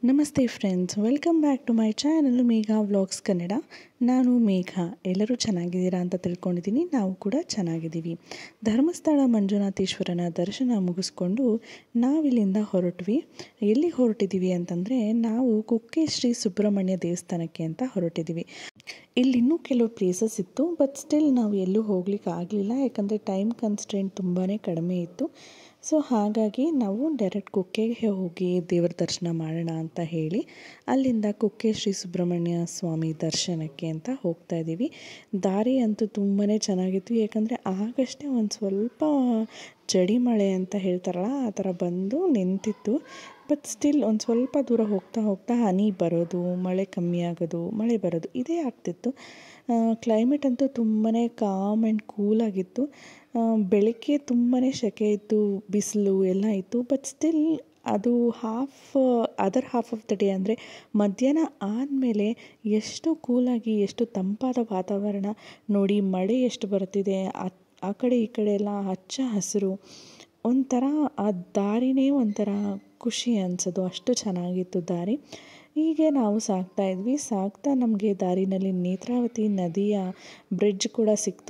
ನಮಸ್ತೆ friends welcome back to my channel Megha vlogs Kannada ನಾನು ಮೇಘ ಎಲ್ಲರೂ ಚೆನ್ನಾಗಿದ್ದೀರಾ ಅಂತ ತಿಳ್ಕೊಂಡಿದ್ದೀನಿ ನಾವು ಕೂಡ ಚೆನ್ನಾಗಿದ್ದೀವಿ ಧರ್ಮಸ್ಥಳ ಮಂಜುನಾಥೇಶ್ವರನ ದರ್ಶನ ಮುಗಿಸ್ಕೊಂಡು ನಾವಿಲ್ಲಿಂದ ಹೊರಟ್ವಿ ಎಲ್ಲಿ ಹೊರಟಿದ್ದೀವಿ ಅಂತಂದರೆ ನಾವು ಕುಕ್ಕೆ ಶ್ರೀ ಸುಬ್ರಹ್ಮಣ್ಯ ದೇವಸ್ಥಾನಕ್ಕೆ ಅಂತ ಹೊರಟಿದ್ದೀವಿ ಇಲ್ಲಿ ಇನ್ನೂ ಕೆಲವು ಪ್ಲೇಸಸ್ ಇತ್ತು ಬಟ್ ಸ್ಟಿಲ್ ನಾವು ಎಲ್ಲೂ ಹೋಗ್ಲಿಕ್ಕೆ ಆಗಲಿಲ್ಲ ಯಾಕಂದರೆ ಟೈಮ್ ಕನ್ಸ್ಟೆಂಟ್ ತುಂಬಾ ಕಡಿಮೆ ಇತ್ತು ಸೊ ಹಾಗಾಗಿ ನಾವು ಡೈರೆಕ್ಟ್ ಕುಕ್ಕೆಗೆ ಹೋಗಿ ದೇವರ ದರ್ಶನ ಮಾಡೋಣ ಅಂತ ಹೇಳಿ ಅಲ್ಲಿಂದ ಕುಕ್ಕೆ ಶ್ರೀ ಸುಬ್ರಹ್ಮಣ್ಯ ಸ್ವಾಮಿ ದರ್ಶನಕ್ಕೆ ಅಂತ ಹೋಗ್ತಾ ಇದ್ದೀವಿ ದಾರಿ ಅಂತೂ ತುಂಬಾ ಚೆನ್ನಾಗಿತ್ತು ಯಾಕಂದರೆ ಆಗಷ್ಟೇ ಒಂದು ಸ್ವಲ್ಪ ಜಡಿ ಮಳೆ ಅಂತ ಹೇಳ್ತಾರಲ್ಲ ಆ ಥರ ಬಂದು ನಿಂತಿತ್ತು ಬಟ್ ಸ್ಟಿಲ್ ಒಂದು ಸ್ವಲ್ಪ ದೂರ ಹೋಗ್ತಾ ಹೋಗ್ತಾ ಹನಿ ಬರೋದು ಮಳೆ ಕಮ್ಮಿ ಆಗೋದು ಮಳೆ ಬರೋದು ಇದೇ ಆಗ್ತಿತ್ತು ಕ್ಲೈಮೇಟ್ ಅಂತೂ ತುಂಬಾ ಕಾಮ್ ಆ್ಯಂಡ್ ಕೂಲಾಗಿತ್ತು ಬೆಳಗ್ಗೆ ತುಂಬಾ ಸೆಕೆ ಇತ್ತು ಬಿಸಿಲು ಎಲ್ಲ ಇತ್ತು ಬಟ್ ಸ್ಟಿಲ್ ಅದು half other half of the day ಅಂದರೆ ಮಧ್ಯಾಹ್ನ ಆದಮೇಲೆ ಎಷ್ಟು ಕೂಲಾಗಿ ಎಷ್ಟು ತಂಪಾದ ವಾತಾವರಣ ನೋಡಿ ಮಳೆ ಎಷ್ಟು ಬರ್ತಿದೆ ಆ ಕಡೆ ಈ ಕಡೆ ಎಲ್ಲ ಹಚ್ಚ ಹಸಿರು ಒಂಥರ ಆ ದಾರಿನೇ ಒಂಥರ ಖುಷಿ ಅನಿಸೋದು ಅಷ್ಟು ಚೆನ್ನಾಗಿತ್ತು ದಾರಿ ಹೀಗೆ ನಾವು ಸಾಗ್ತಾ ಇದ್ವಿ ಸಾಗ್ತಾ ನಮಗೆ ದಾರಿನಲ್ಲಿ ನೇತ್ರಾವತಿ ನದಿಯ ಬ್ರಿಡ್ಜ್ ಕೂಡ ಸಿಕ್ತು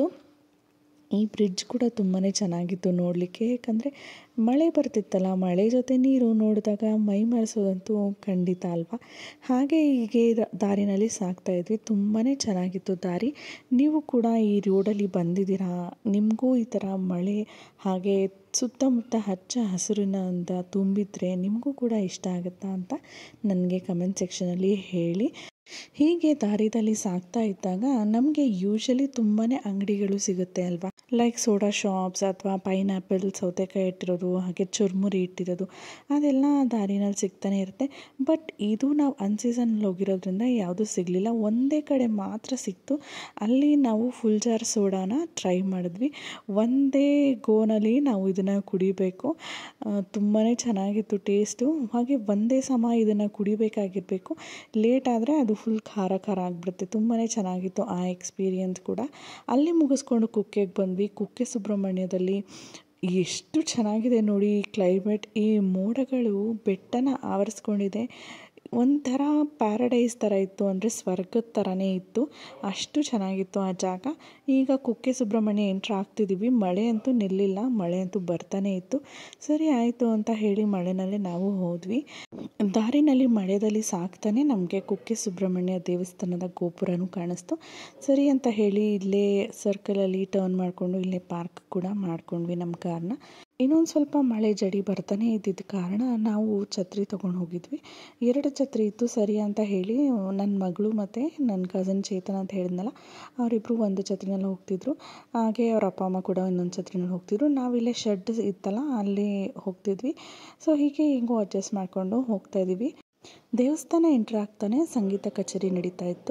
ಈ ಬ್ರಿಡ್ಜ್ ಕೂಡ ತುಂಬಾ ಚೆನ್ನಾಗಿತ್ತು ನೋಡಲಿಕ್ಕೆ ಯಾಕಂದರೆ ಮಳೆ ಬರ್ತಿತ್ತಲ್ಲ ಮಳೆ ಜೊತೆ ನೀರು ನೋಡಿದಾಗ ಮೈ ಮರೆಸೋದಂತೂ ಖಂಡಿತ ಅಲ್ವಾ ಹಾಗೆ ಹೀಗೆ ದಾರಿನಲ್ಲಿ ಸಾಗ್ತಾ ಇದ್ವಿ ತುಂಬಾ ಚೆನ್ನಾಗಿತ್ತು ದಾರಿ ನೀವು ಕೂಡ ಈ ರೋಡಲ್ಲಿ ಬಂದಿದ್ದೀರಾ ನಿಮಗೂ ಈ ಥರ ಮಳೆ ಹಾಗೆ ಸುತ್ತಮುತ್ತ ಹಚ್ಚ ಹಸಿರಿನಿಂದ ತುಂಬಿದರೆ ನಿಮಗೂ ಕೂಡ ಇಷ್ಟ ಆಗುತ್ತಾ ಅಂತ ನನಗೆ ಕಮೆಂಟ್ ಸೆಕ್ಷನಲ್ಲಿ ಹೇಳಿ ಹೀಗೆ ದಾರಿದಲ್ಲಿ ಸಾಗ್ತಾ ಇದ್ದಾಗ ನಮಗೆ ಯೂಶಲಿ ತುಂಬಾ ಅಂಗಡಿಗಳು ಸಿಗುತ್ತೆ ಅಲ್ವಾ ಲೈಕ್ ಸೋಡಾ ಶಾಪ್ಸ್ ಅಥವಾ ಪೈನಾಪಲ್ ಸೌತೆಕಾಯಿ ಇಟ್ಟಿರೋದು ಹಾಗೆ ಚುರ್ಮುರಿ ಇಟ್ಟಿರೋದು ಅದೆಲ್ಲ ದಾರಿನಲ್ಲಿ ಸಿಗ್ತಾನೆ ಇರುತ್ತೆ ಬಟ್ ಇದು ನಾವು ಅನ್ಸೀಸನಲ್ಲಿ ಹೋಗಿರೋದ್ರಿಂದ ಯಾವುದೂ ಸಿಗಲಿಲ್ಲ ಒಂದೇ ಕಡೆ ಮಾತ್ರ ಸಿಕ್ತು ಅಲ್ಲಿ ನಾವು ಫುಲ್ ಜಾರ್ ಸೋಡಾನ ಟ್ರೈ ಮಾಡಿದ್ವಿ ಒಂದೇ ಗೋನಲ್ಲಿ ನಾವು ಇದನ್ನು ಕುಡಿಬೇಕು ತುಂಬಾ ಚೆನ್ನಾಗಿತ್ತು ಟೇಸ್ಟು ಹಾಗೆ ಒಂದೇ ಸಮ ಇದನ್ನು ಕುಡಿಬೇಕಾಗಿರಬೇಕು ಲೇಟ್ ಆದರೆ ಅದು ಫುಲ್ ಖಾರ ಖಾರ ಆಗಿಬಿಡುತ್ತೆ ತುಂಬಾ ಚೆನ್ನಾಗಿತ್ತು ಆ ಎಕ್ಸ್ಪೀರಿಯನ್ಸ್ ಕೂಡ ಅಲ್ಲಿ ಮುಗಿಸ್ಕೊಂಡು ಕುಕ್ಕೆಗೆ ಬಂದ್ವಿ ಕುಕ್ಕೆ ಸುಬ್ರಹ್ಮಣ್ಯದಲ್ಲಿ ಎಷ್ಟು ಚೆನ್ನಾಗಿದೆ ನೋಡಿ ಕ್ಲೈಮೇಟ್ ಈ ಮೋಡಗಳು ಬೆಟ್ಟನ ಆವರಿಸ್ಕೊಂಡಿದೆ ಒಂಥರ ಪ್ಯಾರಡೈಸ್ ಥರ ಇತ್ತು ಅಂದರೆ ಸ್ವರ್ಗದ ಥರನೇ ಇತ್ತು ಅಷ್ಟು ಚೆನ್ನಾಗಿತ್ತು ಆ ಜಾಗ ಈಗ ಕುಕ್ಕೆ ಸುಬ್ರಹ್ಮಣ್ಯ ಎಂಟ್ರ್ ಆಗ್ತಿದ್ದೀವಿ ಮಳೆ ಅಂತೂ ನಿಲ್ಲಿಲ್ಲ ಮಳೆ ಅಂತೂ ಬರ್ತಾನೆ ಇತ್ತು ಸರಿ ಆಯಿತು ಅಂತ ಹೇಳಿ ಮಳೆನಲ್ಲೇ ನಾವು ಹೋದ್ವಿ ದಾರಿನಲ್ಲಿ ಮಳೆಯಲ್ಲಿ ಸಾಕ್ತಾನೆ ನಮಗೆ ಕುಕ್ಕೆ ಸುಬ್ರಹ್ಮಣ್ಯ ದೇವಸ್ಥಾನದ ಗೋಪುರನೂ ಕಾಣಿಸ್ತು ಸರಿ ಅಂತ ಹೇಳಿ ಇಲ್ಲೇ ಸರ್ಕಲಲ್ಲಿ ಟರ್ನ್ ಮಾಡಿಕೊಂಡು ಇಲ್ಲೇ ಪಾರ್ಕ್ ಕೂಡ ಮಾಡ್ಕೊಂಡ್ವಿ ನಮ್ಮ ಕಾರ್ನ ಇನ್ನೊಂದು ಸ್ವಲ್ಪ ಮಳೆ ಜಡಿ ಬರ್ತಾನೆ ಇದ್ದಿದ್ದ ಕಾರಣ ನಾವು ಛತ್ರಿ ತೊಗೊಂಡು ಹೋಗಿದ್ವಿ ಎರಡು ಛತ್ರಿ ಇತ್ತು ಸರಿ ಅಂತ ಹೇಳಿ ನನ್ನ ಮಗಳು ಮತ್ತು ನನ್ನ ಕಸನ್ ಚೇತನ್ ಅಂತ ಹೇಳಿದ್ನಲ್ಲ ಅವರಿಬ್ಬರು ಒಂದು ಛತ್ರಿನಲ್ಲಿ ಹೋಗ್ತಿದ್ರು ಹಾಗೆ ಅವ್ರ ಅಪ್ಪ ಅಮ್ಮ ಕೂಡ ಇನ್ನೊಂದು ಛತ್ರಿನಲ್ಲಿ ಹೋಗ್ತಿದ್ರು ನಾವಿಲ್ಲೇ ಶೆಡ್ ಇತ್ತಲ್ಲ ಅಲ್ಲಿ ಹೋಗ್ತಿದ್ವಿ ಸೊ ಹೀಗೆ ಹಿಂಗೂ ಅಡ್ಜಸ್ಟ್ ಮಾಡಿಕೊಂಡು ಹೋಗ್ತಾ ಇದ್ದೀವಿ ದೇವಸ್ಥಾನ ಎಂಟ್ರ್ ಆಗ್ತಾನೆ ಸಂಗೀತ ಕಚೇರಿ ನಡೀತಾ ಇತ್ತು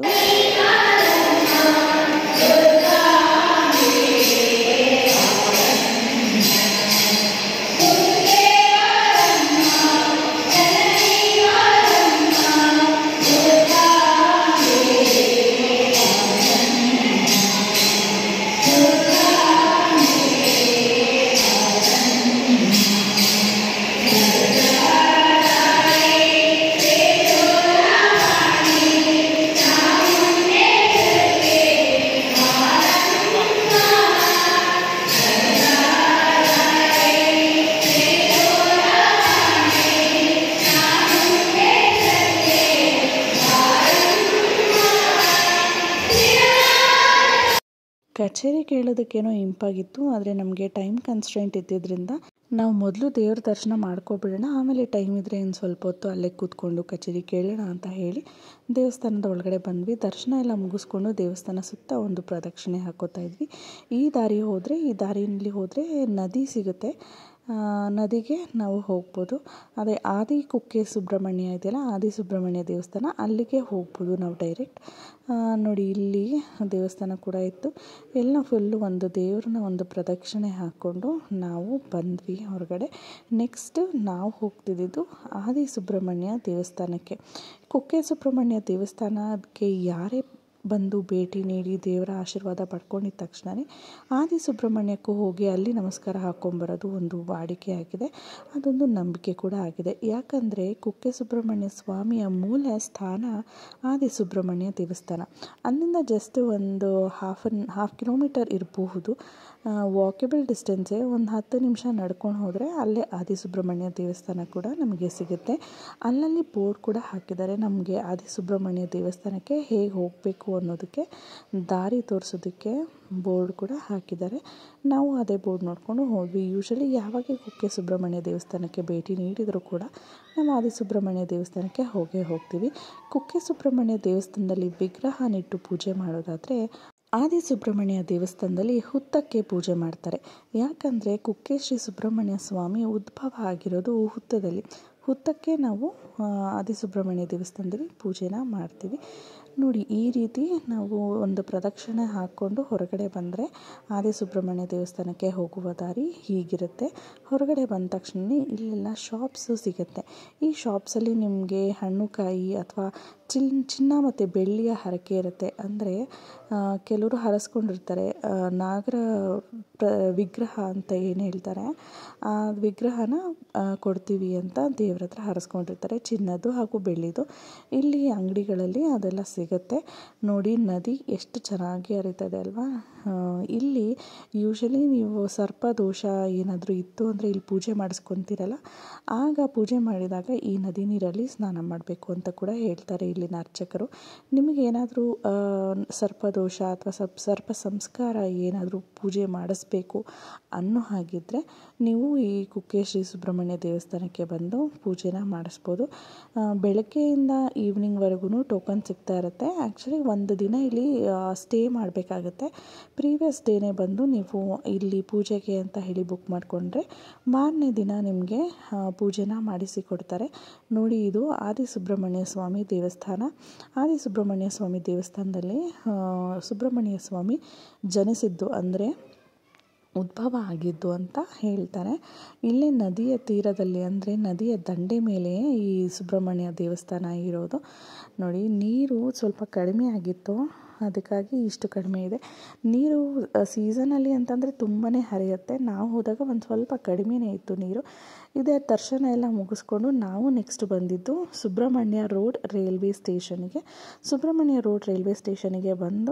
ಕಚೇರಿ ಕೇಳೋದಕ್ಕೇನೋ ಇಂಪಾಗಿತ್ತು ಆದರೆ ನಮಗೆ ಟೈಮ್ ಕನ್ಸ್ಟ್ರೆಂಟ್ ಇದ್ದಿದ್ದರಿಂದ ನಾವು ಮೊದಲು ದೇವ್ರ ದರ್ಶನ ಮಾಡ್ಕೊಬಿಡೋಣ ಆಮೇಲೆ ಟೈಮ್ ಇದ್ದರೆ ಇನ್ನು ಸ್ವಲ್ಪ ಹೊತ್ತು ಅಲ್ಲೇ ಕೂತ್ಕೊಂಡು ಕಚೇರಿ ಕೇಳೋಣ ಅಂತ ಹೇಳಿ ದೇವಸ್ಥಾನದ ಒಳಗಡೆ ಬಂದ್ವಿ ದರ್ಶನ ಎಲ್ಲ ಮುಗಿಸ್ಕೊಂಡು ದೇವಸ್ಥಾನ ಸುತ್ತ ಒಂದು ಪ್ರದಕ್ಷಿಣೆ ಹಾಕೋತಾ ಇದ್ವಿ ಈ ದಾರಿ ಹೋದರೆ ಈ ದಾರಿಯಲ್ಲಿ ಹೋದರೆ ನದಿ ಸಿಗುತ್ತೆ ನದಿಗೆ ನಾವು ಹೋಗ್ಬೋದು ಅದೇ ಆದಿ ಕುಕ್ಕೆ ಸುಬ್ರಹ್ಮಣ್ಯ ಇದೆಯಲ್ಲ ಆದಿ ಸುಬ್ರಹ್ಮಣ್ಯ ದೇವಸ್ಥಾನ ಅಲ್ಲಿಗೆ ಹೋಗ್ಬೋದು ನಾವು ಡೈರೆಕ್ಟ್ ನೋಡಿ ಇಲ್ಲಿ ದೇವಸ್ಥಾನ ಕೂಡ ಇತ್ತು ಎಲ್ಲ ಫುಲ್ಲು ಒಂದು ದೇವ್ರನ್ನ ಒಂದು ಪ್ರದಕ್ಷಿಣೆ ಹಾಕ್ಕೊಂಡು ನಾವು ಬಂದ್ವಿ ಹೊರಗಡೆ ನೆಕ್ಸ್ಟ್ ನಾವು ಹೋಗ್ತಿದ್ದಿದ್ದು ಆದಿ ಸುಬ್ರಹ್ಮಣ್ಯ ದೇವಸ್ಥಾನಕ್ಕೆ ಕುಕ್ಕೆ ಸುಬ್ರಹ್ಮಣ್ಯ ದೇವಸ್ಥಾನಕ್ಕೆ ಯಾರೇ ಬಂದು ಭೇಟಿ ನೀಡಿ ದೇವರ ಆಶೀರ್ವಾದ ಪಡ್ಕೊಂಡಿದ್ದ ತಕ್ಷಣವೇ ಆದಿ ಸುಬ್ರಹ್ಮಣ್ಯಕ್ಕೂ ಹೋಗಿ ಅಲ್ಲಿ ನಮಸ್ಕಾರ ಹಾಕ್ಕೊಂಬರೋದು ಒಂದು ವಾಡಿಕೆ ಆಗಿದೆ ಅದೊಂದು ನಂಬಿಕೆ ಕೂಡ ಆಗಿದೆ ಯಾಕಂದರೆ ಕುಕ್ಕೆ ಸುಬ್ರಹ್ಮಣ್ಯ ಸ್ವಾಮಿಯ ಮೂಲ ಸ್ಥಾನ ಆದಿ ಸುಬ್ರಹ್ಮಣ್ಯ ದೇವಸ್ಥಾನ ಅಲ್ಲಿಂದ ಜಸ್ಟ್ ಒಂದು ಹಾಫ್ ಅನ್ ಹಾಫ್ ಕಿಲೋಮೀಟರ್ ಇರಬಹುದು ವಾಕೆಬಲ್ ಡಿಸ್ಟೆನ್ಸೇ ಒಂದು ಹತ್ತು ನಿಮಿಷ ನಡ್ಕೊಂಡು ಹೋದರೆ ಅಲ್ಲೇ ಆದಿ ಸುಬ್ರಹ್ಮಣ್ಯ ದೇವಸ್ಥಾನ ಕೂಡ ನಮಗೆ ಸಿಗುತ್ತೆ ಅಲ್ಲಲ್ಲಿ ಬೋರ್ಡ್ ಕೂಡ ಹಾಕಿದ್ದಾರೆ ನಮಗೆ ಆದಿ ಸುಬ್ರಹ್ಮಣ್ಯ ದೇವಸ್ಥಾನಕ್ಕೆ ಹೇಗೆ ಹೋಗಬೇಕು ಅನ್ನೋದಕ್ಕೆ ದಾರಿ ತೋರಿಸೋದಕ್ಕೆ ಬೋರ್ಡ್ ಕೂಡ ಹಾಕಿದ್ದಾರೆ ನಾವು ಅದೇ ಬೋರ್ಡ್ ನೋಡಿಕೊಂಡು ಹೋದ್ವಿ ಯೂಶಲಿ ಯಾವಾಗ ಕುಕ್ಕೆ ಸುಬ್ರಹ್ಮಣ್ಯ ದೇವಸ್ಥಾನಕ್ಕೆ ಭೇಟಿ ನೀಡಿದರೂ ಕೂಡ ನಾವು ಆದಿ ಸುಬ್ರಹ್ಮಣ್ಯ ದೇವಸ್ಥಾನಕ್ಕೆ ಹೋಗೇ ಹೋಗ್ತೀವಿ ಕುಕ್ಕೆ ಸುಬ್ರಹ್ಮಣ್ಯ ದೇವಸ್ಥಾನದಲ್ಲಿ ವಿಗ್ರಹನಿಟ್ಟು ಪೂಜೆ ಮಾಡೋದಾದರೆ ಆದಿ ಸುಬ್ರಹ್ಮಣ್ಯ ದೇವಸ್ಥಾನದಲ್ಲಿ ಹುತ್ತಕ್ಕೆ ಪೂಜೆ ಮಾಡ್ತಾರೆ ಯಾಕಂದರೆ ಕುಕ್ಕೆ ಶ್ರೀ ಸುಬ್ರಹ್ಮಣ್ಯ ಸ್ವಾಮಿ ಉದ್ಭವ ಆಗಿರೋದು ಹುತ್ತದಲ್ಲಿ ಹುತ್ತಕ್ಕೆ ನಾವು ಆದಿ ಸುಬ್ರಹ್ಮಣ್ಯ ದೇವಸ್ಥಾನದಲ್ಲಿ ಪೂಜೆನ ಮಾಡ್ತೀವಿ ನೋಡಿ ಈ ರೀತಿ ನಾವು ಒಂದು ಪ್ರದಕ್ಷಿಣೆ ಹಾಕ್ಕೊಂಡು ಹೊರಗಡೆ ಬಂದರೆ ಆದಿ ಸುಬ್ರಹ್ಮಣ್ಯ ದೇವಸ್ಥಾನಕ್ಕೆ ಹೋಗುವ ದಾರಿ ಹೀಗಿರುತ್ತೆ ಹೊರಗಡೆ ಬಂದ ತಕ್ಷಣ ಇಲ್ಲೆಲ್ಲ ಶಾಪ್ಸು ಸಿಗುತ್ತೆ ಈ ಶಾಪ್ಸಲ್ಲಿ ನಿಮಗೆ ಹಣ್ಣು ಕಾಯಿ ಅಥವಾ ಚಿಲ್ ಚಿನ್ನ ಮತ್ತು ಬೆಳ್ಳಿಯ ಹರಕೆ ಇರುತ್ತೆ ಅಂದರೆ ಕೆಲವರು ಹರಸ್ಕೊಂಡಿರ್ತಾರೆ ನಾಗರ ಪ್ರ ವಿಗ್ರಹ ಅಂತ ಏನು ಹೇಳ್ತಾರೆ ಆ ವಿಗ್ರಹನ ಕೊಡ್ತೀವಿ ಅಂತ ದೇವ್ರ ಹತ್ರ ಹರಸ್ಕೊಂಡಿರ್ತಾರೆ ಚಿನ್ನದ್ದು ಹಾಗೂ ಬೆಳ್ಳಿದು ಇಲ್ಲಿ ಅಂಗಡಿಗಳಲ್ಲಿ ಅದೆಲ್ಲ ಸಿಗುತ್ತೆ ನೋಡಿ ನದಿ ಎಷ್ಟು ಚೆನ್ನಾಗಿ ಹರಿತದೆ ಅಲ್ವಾ ಇಲ್ಲಿ ಯೂಶಲಿ ನೀವು ಸರ್ಪ ದೋಷ ಏನಾದರೂ ಇತ್ತು ಅಂದರೆ ಇಲ್ಲಿ ಪೂಜೆ ಮಾಡಿಸ್ಕೊತೀರಲ್ಲ ಆಗ ಪೂಜೆ ಮಾಡಿದಾಗ ಈ ನದಿ ನೀರಲ್ಲಿ ಸ್ನಾನ ಮಾಡಬೇಕು ಅಂತ ಕೂಡ ಹೇಳ್ತಾರೆ ಇಲ್ಲಿನ ಅರ್ಚಕರು ನಿಮಗೇನಾದರೂ ಸರ್ಪದೋಷ ಅಥವಾ ಸಪ್ ಸರ್ಪ ಸಂಸ್ಕಾರ ಏನಾದರೂ ಪೂಜೆ ಮಾಡಿಸ್ಬೇಕು ಅನ್ನೋ ಹಾಗಿದ್ದರೆ ನೀವು ಈ ಕುಕ್ಕೆ ಶ್ರೀ ಸುಬ್ರಹ್ಮಣ್ಯ ದೇವಸ್ಥಾನಕ್ಕೆ ಬಂದು ಪೂಜೆನ ಮಾಡಿಸ್ಬೋದು ಬೆಳಗ್ಗೆಯಿಂದ ಈವ್ನಿಂಗ್ವರೆಗೂ ಟೋಕನ್ ಸಿಗ್ತಾ ಇರುತ್ತೆ ಆ್ಯಕ್ಚುಲಿ ಒಂದು ದಿನ ಇಲ್ಲಿ ಸ್ಟೇ ಮಾಡಬೇಕಾಗತ್ತೆ ಪ್ರೀವಿಯಸ್ ಡೇನೇ ಬಂದು ನೀವು ಇಲ್ಲಿ ಪೂಜೆಗೆ ಅಂತ ಹೇಳಿ ಬುಕ್ ಮಾಡಿಕೊಂಡ್ರೆ ಮಾರನೇ ದಿನ ನಿಮಗೆ ಪೂಜೆನ ಮಾಡಿಸಿ ಕೊಡ್ತಾರೆ ನೋಡಿ ಇದು ಆದಿ ಸುಬ್ರಹ್ಮಣ್ಯ ಸ್ವಾಮಿ ದೇವಸ್ಥಾನ ಆದಿ ಸುಬ್ರಹ್ಮಣ್ಯ ಸ್ವಾಮಿ ದೇವಸ್ಥಾನದಲ್ಲಿ ಸುಬ್ರಹ್ಮಣ್ಯ ಸ್ವಾಮಿ ಜನಿಸಿದ್ದು ಅಂದರೆ ಉದ್ಭವ ಆಗಿದ್ದು ಅಂತ ಹೇಳ್ತಾರೆ ಇಲ್ಲೇ ನದಿಯ ತೀರದಲ್ಲಿ ಅಂದರೆ ನದಿಯ ದಂಡೆ ಮೇಲೆ ಈ ಸುಬ್ರಹ್ಮಣ್ಯ ದೇವಸ್ಥಾನ ಇರೋದು ನೋಡಿ ನೀರು ಸ್ವಲ್ಪ ಕಡಿಮೆ ಆಗಿತ್ತು ಅದಕ್ಕಾಗಿ ಇಷ್ಟು ಕಡಿಮೆ ಇದೆ ನೀರು ಸೀಸನಲ್ಲಿ ಅಂತಂದರೆ ತುಂಬಾ ಹರಿಯುತ್ತೆ ನಾವು ಹೋದಾಗ ಒಂದು ಸ್ವಲ್ಪ ಕಡಿಮೆನೇ ಇತ್ತು ನೀರು ಇದೇ ದರ್ಶನ ಎಲ್ಲ ಮುಗಿಸ್ಕೊಂಡು ನಾವು ನೆಕ್ಸ್ಟ್ ಬಂದಿದ್ದು ಸುಬ್ರಹ್ಮಣ್ಯ ರೋಡ್ ರೈಲ್ವೆ ಸ್ಟೇಷನ್ಗೆ ಸುಬ್ರಹ್ಮಣ್ಯ ರೋಡ್ ರೈಲ್ವೆ ಸ್ಟೇಷನಿಗೆ ಬಂದು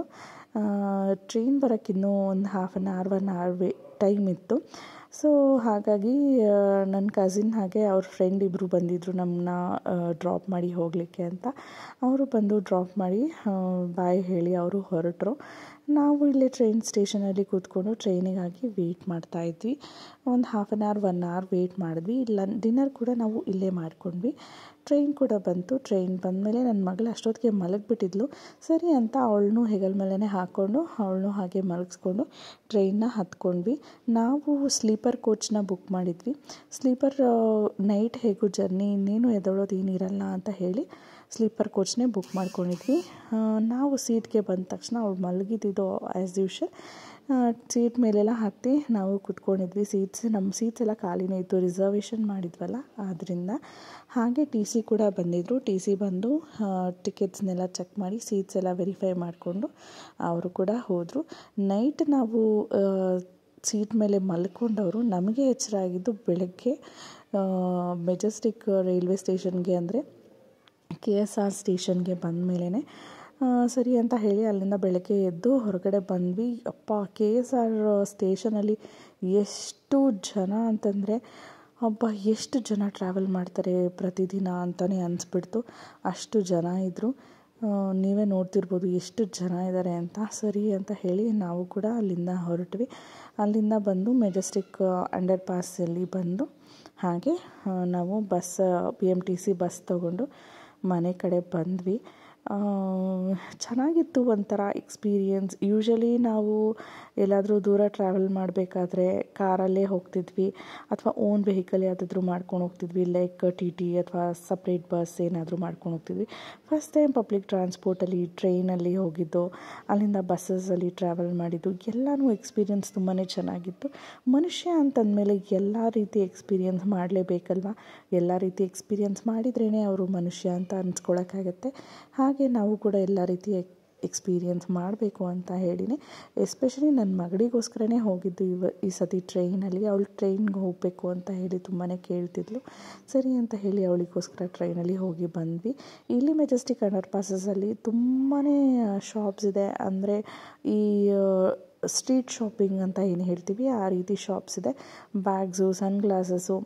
ಟ್ರೈನ್ ಬರೋಕ್ಕೆ ಇನ್ನೂ ಒಂದು half an hour one hour way time ಇತ್ತು ಸೊ ಹಾಗಾಗಿ ನನ್ನ ಕಸಿನ್ ಹಾಗೆ ಅವ್ರ ಫ್ರೆಂಡ್ ಇಬ್ಬರು ಬಂದಿದ್ದರು ನಮ್ಮನ್ನ ಡ್ರಾಪ್ ಮಾಡಿ ಹೋಗಲಿಕ್ಕೆ ಅಂತ ಅವರು ಬಂದು ಡ್ರಾಪ್ ಮಾಡಿ ಬಾಯ್ ಹೇಳಿ ಅವರು ಹೊರಟರು ನಾವು ಇಲ್ಲೇ ಟ್ರೈನ್ ಸ್ಟೇಷನಲ್ಲಿ ಕೂತ್ಕೊಂಡು ಟ್ರೈನಿಗಾಗಿ ವೆಯ್ಟ್ ಮಾಡ್ತಾಯಿದ್ವಿ ಒಂದು half an hour one hour wait ಮಾಡಿದ್ವಿ ಇಲ್ಲ ಡಿನ್ನರ್ ಕೂಡ ನಾವು ಇಲ್ಲೇ ಮಾಡ್ಕೊಂಡ್ವಿ ಟ್ರೈನ್ ಕೂಡ ಬಂತು ಟ್ರೈನ್ ಬಂದಮೇಲೆ ನನ್ನ ಮಗಳು ಅಷ್ಟೊತ್ತಿಗೆ ಮಲಗಿಬಿಟ್ಟಿದ್ಲು ಸರಿ ಅಂತ ಅವಳನ್ನೂ ಹೆಗಲ ಮೇಲೇ ಹಾಕ್ಕೊಂಡು ಅವಳನ್ನೂ ಹಾಗೆ ಮಲಗಿಸ್ಕೊಂಡು ಟ್ರೈನ್ನ ಹತ್ಕೊಂಡ್ವಿ ನಾವು ಸ್ಲೀಪರ್ ಕೋಚ್ನ ಬುಕ್ ಮಾಡಿದ್ವಿ ಸ್ಲೀಪರ್ ನೈಟ್ ಹೇಗೂ ಜರ್ನಿ ಇನ್ನೇನು ಎದೊಳೋದು ಏನಿರಲ್ಲ ಅಂತ ಹೇಳಿ ಸ್ಲೀಪರ್ ಕೋಚ್ನೇ ಬುಕ್ ಮಾಡ್ಕೊಂಡಿದ್ವಿ ನಾವು ಸೀಟ್ಗೆ ಬಂದ ತಕ್ಷಣ ಅವಳು ಮಲಗಿದ್ದಿದ್ದು ಆ್ಯಸ್ ಯೂಶಲ್ ಸೀಟ್ ಮೇಲೆಲ್ಲ ಹತ್ತಿ ನಾವು ಕುತ್ಕೊಂಡಿದ್ವಿ ಸೀಟ್ಸ್ ನಮ್ಮ ಸೀಟ್ಸ್ ಎಲ್ಲ ಖಾಲಿನೇ ಇತ್ತು ರಿಸರ್ವೇಷನ್ ಮಾಡಿದ್ವಲ್ಲ ಆದ್ದರಿಂದ ಹಾಗೆ ಟಿ ಸಿ ಕೂಡ ಬಂದಿದ್ದರು ಟಿ ಸಿ ಬಂದು ಟಿಕೆಟ್ಸ್ನೆಲ್ಲ ಚೆಕ್ ಮಾಡಿ ಸೀಟ್ಸ್ ಎಲ್ಲ ವೆರಿಫೈ ಮಾಡಿಕೊಂಡು ಅವರು ಕೂಡ ಹೋದರು ನೈಟ್ ನಾವು ಸೀಟ್ ಮೇಲೆ ಮಲ್ಕೊಂಡವರು ನಮಗೆ ಎಚ್ಚರ ಆಗಿದ್ದು ಬೆಳಗ್ಗೆ ಮೆಜೆಸ್ಟಿಕ್ ರೈಲ್ವೆ ಸ್ಟೇಷನ್ಗೆ ಅಂದರೆ ಕೆ ಎಸ್ ಆರ್ ಸ್ಟೇಷನ್ಗೆ ಬಂದ ಮೇಲೇ ಸರಿ ಅಂತ ಹೇಳಿ ಅಲ್ಲಿಂದ ಬೆಳಗ್ಗೆ ಎದ್ದು ಹೊರಗಡೆ ಬಂದ್ವಿ ಅಪ್ಪ ಕೆ ಎಸ್ ಆರ್ ಸ್ಟೇಷನಲ್ಲಿ ಎಷ್ಟು ಜನ ಅಂತಂದರೆ ಅಬ್ಬ ಎಷ್ಟು ಜನ ಟ್ರಾವೆಲ್ ಮಾಡ್ತಾರೆ ಪ್ರತಿದಿನ ಅಂತಲೇ ಅನಿಸ್ಬಿಡ್ತು ಅಷ್ಟು ಜನ ಇದ್ದರು ನೀವೇ ನೋಡ್ತಿರ್ಬೋದು ಎಷ್ಟು ಜನ ಇದ್ದಾರೆ ಅಂತ ಸರಿ ಅಂತ ಹೇಳಿ ನಾವು ಕೂಡ ಅಲ್ಲಿಂದ ಹೊರಟ್ವಿ ಅಲ್ಲಿಂದ ಬಂದು ಮೆಜೆಸ್ಟಿಕ್ ಅಂಡರ್ ಪಾಸಲ್ಲಿ ಬಂದು ಹಾಗೆ ನಾವು bus B M T C bus ತೊಗೊಂಡು ಮನೆ ಕಡೆ ಬಂದ್ವಿ ಚೆನ್ನಾಗಿತ್ತು ಒಂಥರ ಎಕ್ಸ್ಪೀರಿಯನ್ಸ್ ಯೂಶಲಿ ನಾವು ಎಲ್ಲಾದರೂ ದೂರ ಟ್ರಾವೆಲ್ ಮಾಡಬೇಕಾದ್ರೆ ಕಾರಲ್ಲೇ ಹೋಗ್ತಿದ್ವಿ ಅಥವಾ ಓನ್ ವೆಹಿಕಲ್ ಯಾವುದಾದ್ರೂ ಮಾಡ್ಕೊಂಡು ಹೋಗ್ತಿದ್ವಿ ಲೈಕ್ ಟಿ ಟಿ ಅಥವಾ ಸಪ್ರೇಟ್ ಬಸ್ ಏನಾದರೂ ಮಾಡ್ಕೊಂಡು ಹೋಗ್ತಿದ್ವಿ ಫಸ್ಟ್ ಟೈಮ್ ಪಬ್ಲಿಕ್ ಟ್ರಾನ್ಸ್ಪೋರ್ಟಲ್ಲಿ ಟ್ರೈನಲ್ಲಿ ಹೋಗಿದ್ದು ಅಲ್ಲಿಂದ ಬಸ್ಸಸಲ್ಲಿ ಟ್ರಾವೆಲ್ ಮಾಡಿದ್ದು ಎಲ್ಲನೂ ಎಕ್ಸ್ಪೀರಿಯನ್ಸ್ ತುಂಬಾ ಚೆನ್ನಾಗಿತ್ತು ಮನುಷ್ಯ ಅಂತಂದಮೇಲೆ ಎಲ್ಲ ರೀತಿ ಎಕ್ಸ್ಪೀರಿಯನ್ಸ್ ಮಾಡಲೇಬೇಕಲ್ವ ಎಲ್ಲ ರೀತಿ ಎಕ್ಸ್ಪೀರಿಯನ್ಸ್ ಮಾಡಿದ್ರೇ ಅವರು ಮನುಷ್ಯ ಅಂತ ಅನ್ಸ್ಕೊಳಕ್ಕಾಗತ್ತೆ ಹಾಗೆ ನಾವು ಕೂಡ ಎಲ್ಲ ರೀತಿಯ ಎಕ್ಸ್ಪೀರಿಯನ್ಸ್ ಮಾಡಬೇಕು ಅಂತ ಹೇಳಿನೇ ಎಸ್ಪೆಷಲಿ ನನ್ನ ಮಗಳಿಗೋಸ್ಕರನೇ ಹೋಗಿದ್ದು ಇವ ಈ ಸತಿ ಟ್ರೈನಲ್ಲಿ ಅವಳು ಟ್ರೈನ್ಗೆ ಹೋಗಬೇಕು ಅಂತ ಹೇಳಿ ತುಂಬಾ ಕೇಳ್ತಿದ್ಲು ಸರಿ ಅಂತ ಹೇಳಿ ಅವಳಿಗೋಸ್ಕರ ಟ್ರೈನಲ್ಲಿ ಹೋಗಿ ಬಂದ್ವಿ ಇಲ್ಲಿ ಮೆಜೆಸ್ಟಿಕ್ ಅಂಡರ್ ಪಾಸಸಲ್ಲಿ ತುಂಬಾ ಶಾಪ್ಸ್ ಇದೆ ಅಂದರೆ ಈ ಸ್ಟ್ರೀಟ್ ಶಾಪಿಂಗ್ ಅಂತ ಏನು ಹೇಳ್ತೀವಿ ಆ ರೀತಿ ಶಾಪ್ಸ್ ಇದೆ ಬ್ಯಾಗ್ಸು ಸನ್ ಗ್ಲಾಸಸ್ಸು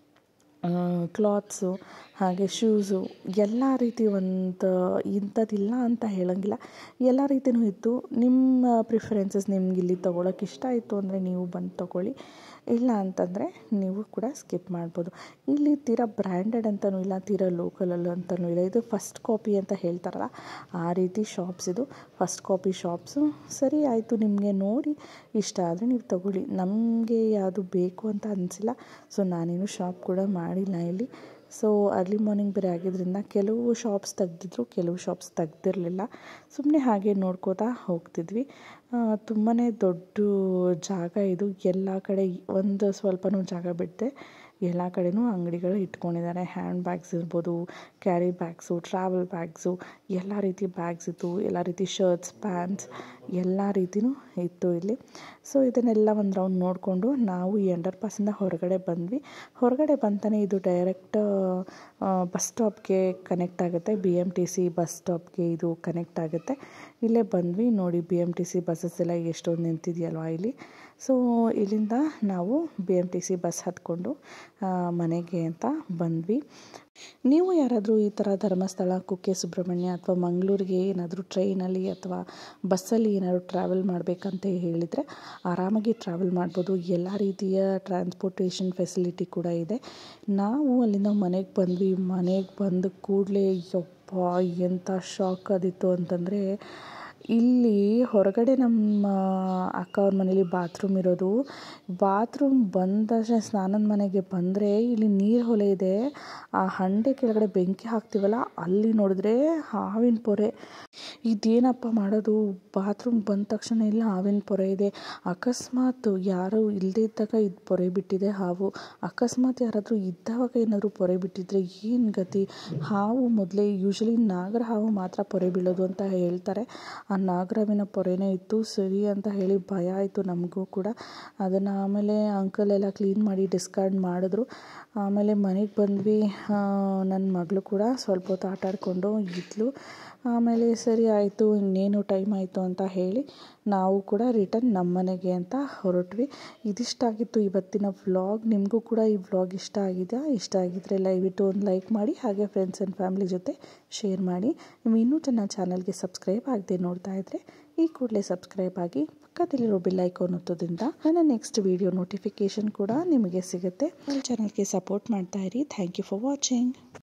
ಕ್ಲಾತ್ಸು ಹಾಗೆ ಶೂಸು ಎಲ್ಲ ರೀತಿ ಒಂದು ಇಂಥದ್ದಿಲ್ಲ ಅಂತ ಹೇಳೋಂಗಿಲ್ಲ ಎಲ್ಲ ರೀತಿಯೂ ಇತ್ತು ನಿಮ್ಮ ಪ್ರಿಫರೆನ್ಸಸ್ ನಿಮ್ಗೆ ಇಲ್ಲಿ ತೊಗೊಳಕ್ಕೆ ಇಷ್ಟ ಆಯಿತು ಅಂದರೆ ನೀವು ಬಂದು ತೊಗೊಳ್ಳಿ ಇಲ್ಲ ಅಂತಂದರೆ ನೀವು ಕೂಡ ಸ್ಕಿಪ್ ಮಾಡ್ಬೋದು ಇಲ್ಲಿ ತೀರಾ ಬ್ರ್ಯಾಂಡೆಡ್ ಅಂತಲೂ ಇಲ್ಲ ತೀರಾ ಲೋಕಲಲ್ಲಿ ಅಂತಲೂ ಇಲ್ಲ ಇದು ಫಸ್ಟ್ ಕಾಪಿ ಅಂತ ಹೇಳ್ತಾರಲ್ಲ ಆ ರೀತಿ ಶಾಪ್ಸ್ ಇದು ಫಸ್ಟ್ ಕಾಪಿ ಶಾಪ್ಸು ಸರಿ ಆಯಿತು ನಿಮಗೆ ನೋಡಿ ಇಷ್ಟ ಆದರೆ ನೀವು ತೊಗೊಳ್ಳಿ ನಮಗೆ ಯಾವುದು ಬೇಕು ಅಂತ ಅನಿಸಿಲ್ಲ ಸೊ ನಾನೇನು ಶಾಪ್ ಕೂಡ ಮಾಡಿಲ್ಲ ಇಲ್ಲಿ ಸೊ ಅರ್ಲಿ ಮಾರ್ನಿಂಗ್ ಬೇರೆ ಆಗಿದ್ದರಿಂದ ಕೆಲವು ಶಾಪ್ಸ್ ತೆಗ್ದಿದ್ರು ಕೆಲವು ಶಾಪ್ಸ್ ತೆಗ್ದಿರಲಿಲ್ಲ ಸುಮ್ಮನೆ ಹಾಗೆ ನೋಡ್ಕೋತಾ ಹೋಗ್ತಿದ್ವಿ ತುಂಬಾ ದೊಡ್ಡ ಜಾಗ ಇದು ಎಲ್ಲ ಕಡೆ ಒಂದು ಸ್ವಲ್ಪನೂ ಜಾಗ ಬಿಡದೆ ಎಲ್ಲ ಕಡೆನೂ ಅಂಗಡಿಗಳು ಇಟ್ಕೊಂಡಿದ್ದಾರೆ ಹ್ಯಾಂಡ್ ಬ್ಯಾಗ್ಸ್ ಇರ್ಬೋದು ಕ್ಯಾರಿ ಬ್ಯಾಗ್ಸು ಟ್ರಾವೆಲ್ ಬ್ಯಾಗ್ಸು ಎಲ್ಲ ರೀತಿ ಬ್ಯಾಗ್ಸ್ ಇತ್ತು ಎಲ್ಲ ರೀತಿ ಶರ್ಟ್ಸ್ ಪ್ಯಾಂಟ್ಸ್ ಎಲ್ಲ ರೀತಿಯೂ ಇತ್ತು ಇಲ್ಲಿ ಸೊ ಇದನ್ನೆಲ್ಲ ಒಂದು ರೌಂಡ್ ನೋಡಿಕೊಂಡು ನಾವು ಈ ಅಂಡರ್ ಪಾಸಿಂದ ಹೊರಗಡೆ ಬಂದ್ವಿ ಹೊರಗಡೆ ಬಂತಾನೆ ಇದು ಡೈರೆಕ್ಟ್ ಬಸ್ ಸ್ಟಾಪ್ಗೆ ಕನೆಕ್ಟ್ ಆಗುತ್ತೆ B M T C bus ಸ್ಟಾಪ್ಗೆ ಇದು ಕನೆಕ್ಟ್ ಆಗುತ್ತೆ ಇಲ್ಲೇ ಬಂದ್ವಿ ನೋಡಿ B M T C buses ಎಲ್ಲ ಎಷ್ಟೊಂದು ನಿಂತಿದೆಯಲ್ವಾ ಇಲ್ಲಿ ಸೊ ಇಲ್ಲಿಂದ ನಾವು B M T C bus ಹತ್ಕೊಂಡು ಮನೆಗೆ ಅಂತ ಬಂದ್ವಿ ನೀವು ಯಾರಾದರೂ ಈ ಥರ ಧರ್ಮಸ್ಥಳ ಕುಕ್ಕೆ ಸುಬ್ರಹ್ಮಣ್ಯ ಅಥವಾ ಮಂಗಳೂರಿಗೆ ಏನಾದರೂ ಟ್ರೈನಲ್ಲಿ ಅಥವಾ ಬಸ್ಸಲ್ಲಿ ಏನಾದರೂ ಟ್ರಾವೆಲ್ ಮಾಡಬೇಕಂತ ಹೇಳಿದರೆ ಆರಾಮಾಗಿ ಟ್ರಾವೆಲ್ ಮಾಡ್ಬೋದು ಎಲ್ಲ ರೀತಿಯ ಟ್ರಾನ್ಸ್ಪೋರ್ಟೇಷನ್ ಫೆಸಿಲಿಟಿ ಕೂಡ ಇದೆ ನಾವು ಅಲ್ಲಿಂದ ಮನೆಗೆ ಬಂದ್ವಿ ಮನೆಗೆ ಬಂದ ಕೂಡಲೇ ಯಪ್ಪ ಎಂಥ ಶಾಕ್ ಆದಿತ್ತು ಅಂತಂದರೆ ಇಲ್ಲಿ ಹೊರಗಡೆ ನಮ್ಮ ಅಕ್ಕ ಅವ್ರ ಮನೇಲಿ ಬಾತ್ರೂಮ್ ಇರೋದು ಬಾತ್ರೂಮ್ ಬಂದ ತಕ್ಷಣ ಸ್ನಾನದ ಮನೆಗೆ ಬಂದರೆ ಇಲ್ಲಿ ನೀರು ಹೊಳೆ ಇದೆ ಆ ಹಂಡೆ ಕೆಳಗಡೆ ಬೆಂಕಿ ಹಾಕ್ತೀವಲ್ಲ ಅಲ್ಲಿ ನೋಡಿದ್ರೆ ಹಾವಿನ ಪೊರೆ ಇದೇನಪ್ಪ ಮಾಡೋದು ಬಾತ್ರೂಮ್ ಬಂದ ತಕ್ಷಣ ಇಲ್ಲ ಹಾವಿನ ಪೊರೆ ಇದೆ ಅಕಸ್ಮಾತ್ ಯಾರು ಇಲ್ಲದೇ ಇದ್ದಾಗ ಇದು ಪೊರೆ ಬಿಟ್ಟಿದೆ ಹಾವು ಅಕಸ್ಮಾತ್ ಯಾರಾದರೂ ಇದ್ದಾಗ ಏನಾದರೂ ಪೊರೆ ಬಿಟ್ಟಿದ್ರೆ ಏನು ಗತಿ ಹಾವು ಮೊದಲೇ ಯೂಶ್ವಲಿ ನಾಗರ ಹಾವು ಮಾತ್ರ ಪೊರೆ ಬೀಳೋದು ಅಂತ ಹೇಳ್ತಾರೆ ಆ ನಾಗರಹಾವಿನ ಪೊರೆನೇ ಇತ್ತು ಸರಿ ಅಂತ ಹೇಳಿ ಭಯ ಆಯಿತು ನಮಗೂ ಕೂಡ ಅದನ್ನು ಆಮೇಲೆ ಅಂಕಲ್ ಎಲ್ಲ ಕ್ಲೀನ್ ಮಾಡಿ ಡಿಸ್ಕಾರ್ಡ್ ಮಾಡಿದ್ರು ಆಮೇಲೆ ಮನೆಗೆ ಬಂದ್ವಿ ನನ್ನ ಮಗಳು ಕೂಡ ಸ್ವಲ್ಪ ಹೊತ್ತು ಆಟ ಆಡಿಕೊಂಡು ಇದ್ಲು ಆಮೇಲೆ ಸರಿ ಆಯಿತು ಇನ್ನೇನು ಟೈಮ್ ಆಯಿತು ಅಂತ ಹೇಳಿ ನಾವು ಕೂಡ ರಿಟರ್ನ್ ನಮ್ಮ ಮನೆಗೆ ಅಂತ ಹೊರಟ್ವಿ ಇದಿಷ್ಟಾಗಿತ್ತು ಇವತ್ತಿನ ವ್ಲಾಗ್ ನಿಮಗೂ ಕೂಡ ಈ ವ್ಲಾಗ್ ಇಷ್ಟ ಆಗಿದೆಯಾ ಇಷ್ಟ ಆಗಿದ್ದರೆ ದಯವಿಟ್ಟು ಒಂದು ಲೈಕ್ ಮಾಡಿ ಹಾಗೆ ಫ್ರೆಂಡ್ಸ್ ಆ್ಯಂಡ್ ಫ್ಯಾಮಿಲಿ ಜೊತೆ ಶೇರ್ ಮಾಡಿ ನೀವು ಇನ್ನೂ ನನ್ನ ಚಾನಲ್ಗೆ ಸಬ್ಸ್ಕ್ರೈಬ್ ಆಗದೆ ನೋಡ್ತಾ ಇದ್ದರೆ ಈ ಕೂಡಲೇ ಸಬ್ಸ್ಕ್ರೈಬ್ ಆಗಿ ಪಕ್ಕದಲ್ಲಿರೋ ಬೆಲ್ ಐಕಾನ್ ಒತ್ತೋದ್ರಿಂದ ನನ್ನ ನೆಕ್ಸ್ಟ್ ವಿಡಿಯೋ ನೋಟಿಫಿಕೇಷನ್ ಕೂಡ ನಿಮಗೆ ಸಿಗುತ್ತೆ ನನ್ನ ಚಾನಲ್ಗೆ ಸಪೋರ್ಟ್ ಮಾಡ್ತಾ ಇರಿ ಥ್ಯಾಂಕ್ ಯು ಫಾರ್ ವಾಚಿಂಗ್